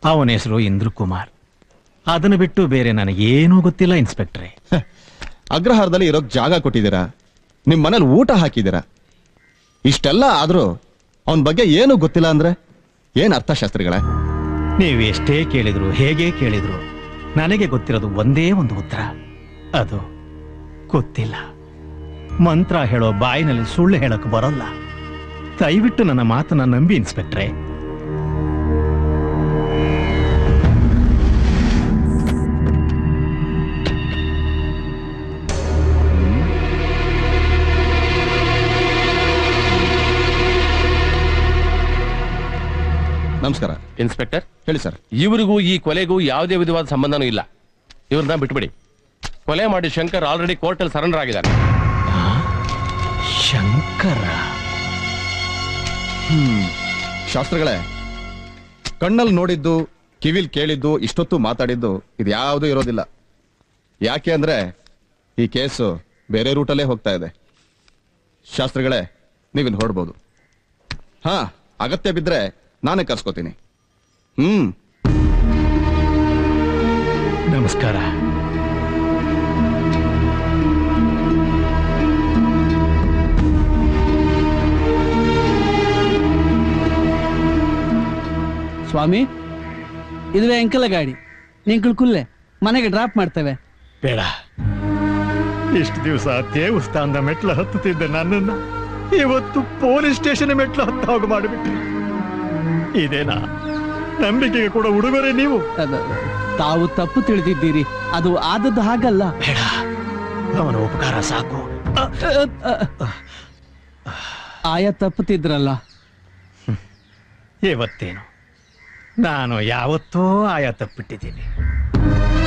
ಅವನ ಹೆಸರು ಇಂದ್ರ ಕುಮಾರ್ ಅದನ್ನು ಬಿಟ್ಟು ಬೇರೆ ನನಗೇನೂ ಗೊತ್ತಿಲ್ಲ ಇನ್ಸ್ಪೆಕ್ಟ್ರೆ ಅಗ್ರಹಾರದಲ್ಲಿ ಇರೋಕ್ ಜಾಗ ಕೊಟ್ಟಿದ್ದೀರಾ ನಿಮ್ ಮನೇಲಿ ಊಟ ಹಾಕಿದ್ದೀರಾ ಇಷ್ಟೆಲ್ಲ ಆದ್ರೂ ಅವನ ಬಗ್ಗೆ ಏನು ಗೊತ್ತಿಲ್ಲ ಅಂದ್ರೆ ಏನ್ ಅರ್ಥಶಾಸ್ತ್ರಿಗಳೇ ನೀವು ಎಷ್ಟೇ ಕೇಳಿದ್ರು ಹೇಗೆ ಕೇಳಿದ್ರು ನನಗೆ ಗೊತ್ತಿರೋದು ಒಂದೇ ಒಂದು ಉತ್ತರ ಅದು ಗೊತ್ತಿಲ್ಲ ಮಂತ್ರ ಹೇಳೋ ಬಾಯಿನಲ್ಲಿ ಸುಳ್ಳು ಹೇಳಕ್ ಬರೋಲ್ಲ ದಯವಿಟ್ಟು ನನ್ನ ಮಾತನ್ನ ನಂಬಿ ಇನ್ಸ್ಪೆಕ್ಟ್ರೆ ನಮಸ್ಕಾರ ಇನ್ಸ್ಪೆಕ್ಟರ್ ಹೇಳಿ ಸರ್ ಇವರಿಗೂ ಈ ಕೊಲೆಗೂ ಯಾವುದೇ ವಿಧವಾದ ಸಂಬಂಧನೂ ಇಲ್ಲ ಇವ್ರನ್ನ ಬಿಟ್ಬಿಡಿ ಕೊಲೆ ಮಾಡಿ ಶಂಕರ್ ಆಲ್ರೆಡಿ ಕೋರ್ಟಲ್ಲಿ ಸರೆಂಡರ್ ಆಗಿದ್ದಾರೆ ಶಂಕರ ಶಾಸ್ತ್ರಗಳೇ ಕಣ್ಣಲ್ಲಿ ನೋಡಿದ್ದು ಕಿವಿಲ್ ಕೇಳಿದ್ದು ಇಷ್ಟೊತ್ತು ಮಾತಾಡಿದ್ದು ಇದು ಯಾವುದೂ ಇರೋದಿಲ್ಲ ಯಾಕೆ ಅಂದ್ರೆ ಈ ಕೇಸು ಬೇರೆ ರೂಟಲ್ಲೇ ಹೋಗ್ತಾ ಇದೆ ಶಾಸ್ತ್ರಿಗಳೇ ನೀವಿನ್ ಹೊರಡ್ಬೋದು ಹಾ ಅಗತ್ಯ ಬಿದ್ರೆ ನಾನೇ ಕರ್ಸ್ಕೋತೀನಿ ಹ್ಮ್ ನಮಸ್ಕಾರ ಸ್ವಾಮಿ ಇದುವೇ ಅಂಕಲ ಗಾಡಿ ನಿಂಕಲ್ ಕುಲ್ಲೆ ಮನೆಗೆ ಡ್ರಾಪ್ ಮಾಡ್ತೇವೆ ಬೇಡ ಇಷ್ಟು ದಿವಸ ದೇವಸ್ಥಾನದ ಮೆಟ್ಲು ಹತ್ತುತ್ತಿದ್ದ ನನ್ನನ್ನ ಇವತ್ತು ಪೊಲೀಸ್ ಸ್ಟೇಷನ್ ಮೆಟ್ಲು ಹತ್ತ ಹೋಗ ಮಾಡಿಬಿಟ್ರಿ ಇದೇನಾ ನಂಬಿಕೆಗೆ ಕೂಡ ಉಡುಗೊರೆ ನೀವು ಅದ- ತಾವು ತಪ್ಪು ತಿಳಿದಿದ್ದೀರಿ ಅದು ಆದದ್ದು ಹಾಗಲ್ಲ ಬೇಡ ಅವನ ಉಪಕಾರ ಸಾಕು ಅ, ಅ, ಅ. ಆಯ ತಪ್ಪುತ್ತಿದ್ರಲ್ಲ ಇವತ್ತೇನು ನಾನು ಯಾವತ್ತೋ ಆಯ ತಪ್ಪಿಟ್ಟಿದ್ದೀನಿ